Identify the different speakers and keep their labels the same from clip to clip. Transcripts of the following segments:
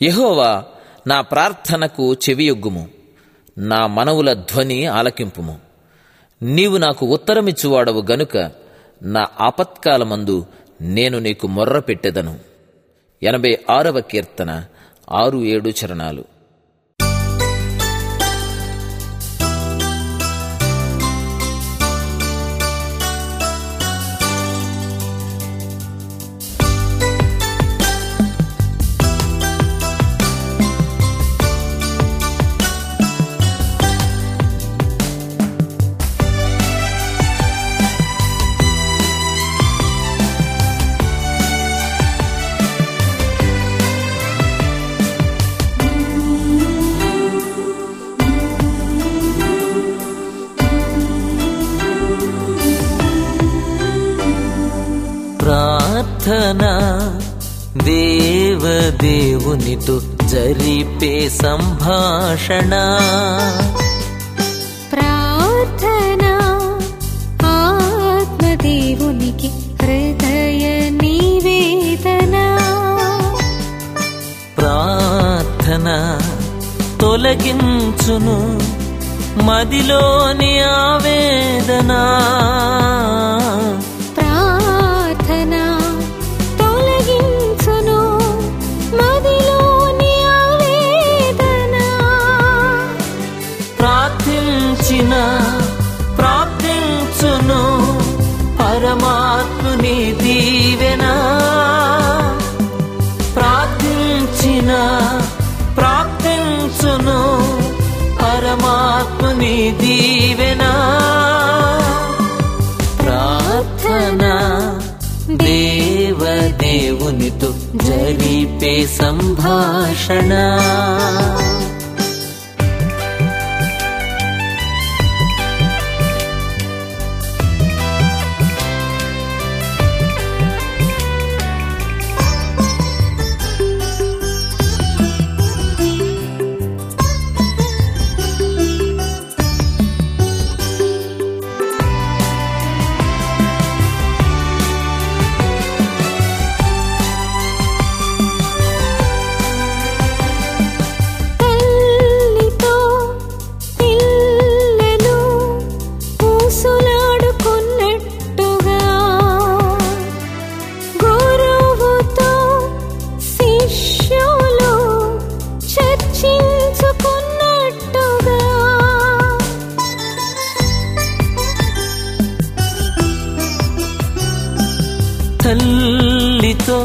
Speaker 1: యెహోవా నా ప్రార్థనకు చెవియొగ్గుము నా మనవుల ధ్వని ఆలకింపుము నీవు నాకు ఉత్తరమిచ్చువాడవు గనుక నా ఆపత్కాలమందు నేను నీకు మొర్ర పెట్టెదను ఎనభై ఆరవ కీర్తన ఆరు ఏడు చరణాలు ప్రార్థన దేవదేవునితో జరిపే సంభాషణ
Speaker 2: ప్రార్థన ఆత్మదేవునికి హృదయ నివేదన
Speaker 1: ప్రార్థన తొలగించును మదిలోని ఆవేదన
Speaker 2: ప్రార్థన తొలగించును మదిలోని ఆవేదన
Speaker 1: ప్రార్థించిన ప్రార్థించును పరమాత్ముని దీవెన ప్రార్థించిన ప్రార్థించును పరమాత్ముని దీవెన ప్రార్థన దేవదేవునితో జరిపే సంభాషణ
Speaker 2: తల్లితో పిల్లలు ఊసులాడుకున్నట్టుగా గురువుతో శిష్యులు చర్చించుకున్నట్టుగా
Speaker 1: తల్లితో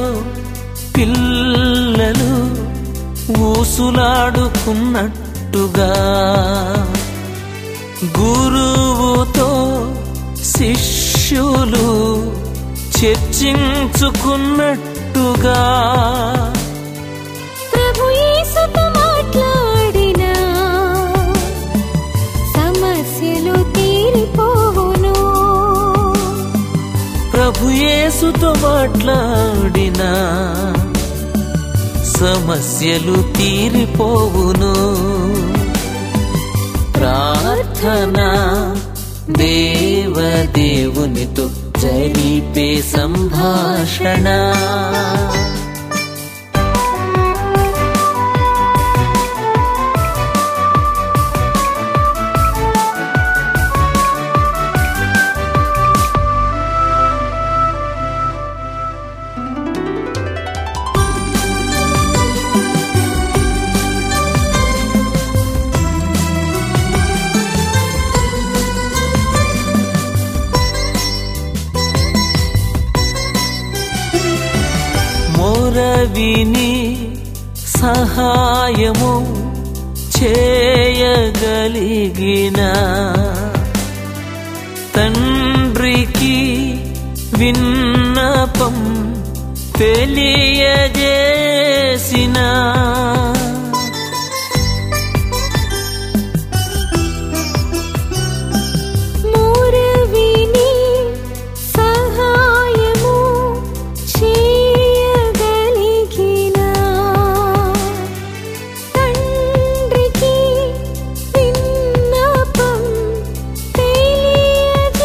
Speaker 1: పిల్లలు ఊసులాడుకున్నట్టుగా గురువుతో శిష్యులు చర్చించుకున్నట్టుగా
Speaker 2: ప్రభు యేసుతో మాట్లాడిన సమస్యలు తీరిపోవును
Speaker 1: ప్రభు యేసుతో మాట్లాడిన సమస్యలు తీరిపోవును ప్రార్థన దేవదేవునితో జరిపే సంభాషణ మొరవిని సహాయము చేయగలిగిన తండ్రికి విన్నపం తెలియజేసిన
Speaker 2: మూరవిని సహాయము చేయగలిగిన తండ్రికి విన్నపం తెలియజేసిన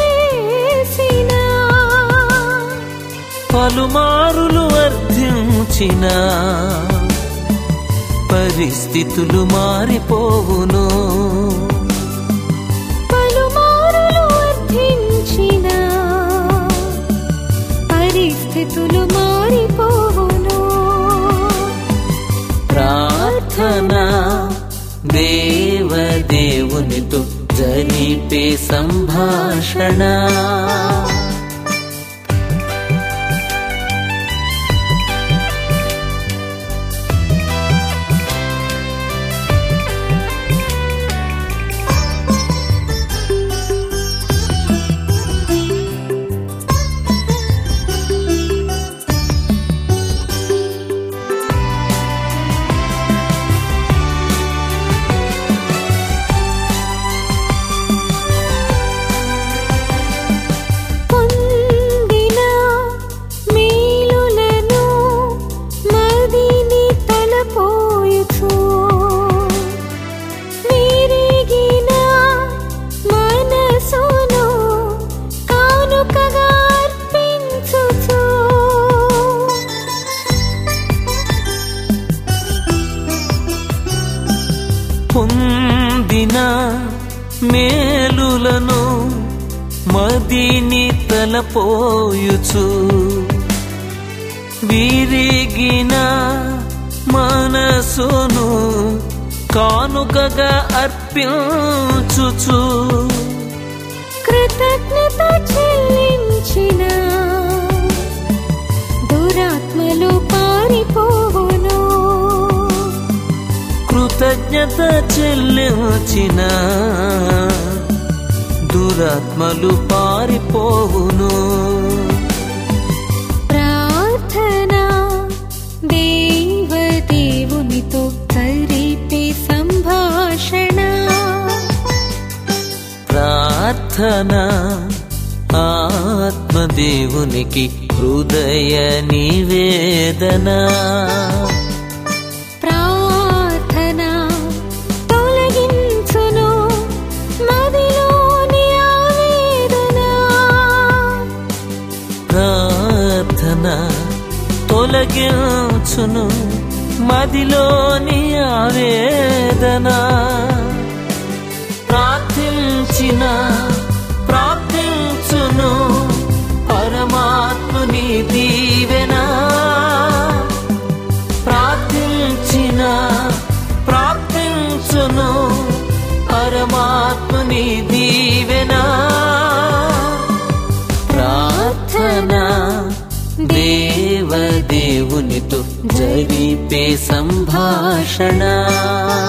Speaker 1: పలుమారులు వర్ధించిన పరిస్థితులు మారిపోవును
Speaker 2: పలుమారులు అర్థించిన పరిస్థితులు మారిపోవును
Speaker 1: ప్రార్థన దేవదేవునితో జరిపే సంభాషణ
Speaker 2: పొందిన మేలులను మదిని తలపోయుచు విరిగిన మనసును కానుకగా అర్పించుచు
Speaker 1: పొందిన మేలులను మదిని తలపోయుచు విరిగిన మనసును కానుకగా అర్పించుచు
Speaker 2: కృతజ్ఞత చెల్లించిన దురాత్మలు పారిపోవును
Speaker 1: కృతజ్ఞత చెల్లించిన దురాత్మలు పారిపోవును
Speaker 2: ప్రార్థన దేవదేవునితో జరిపే సంభాషణ
Speaker 1: ప్రార్థన ఆత్మదేవునికి హృదయ నివేదన
Speaker 2: ప్రార్థన తొలగించును మదిలోని ఆవేదన
Speaker 1: ప్రార్థన తొలగించును మదిలోని ఆవేదన ప్రార్థించిన ప్రార్థించును పరమాత్ముని దీవెన ప్రార్థించిన ప్రార్థించును పరమాత్ముని దీవెన ప్రార్థన దేవదేవునితో జరిపే సంభాషణ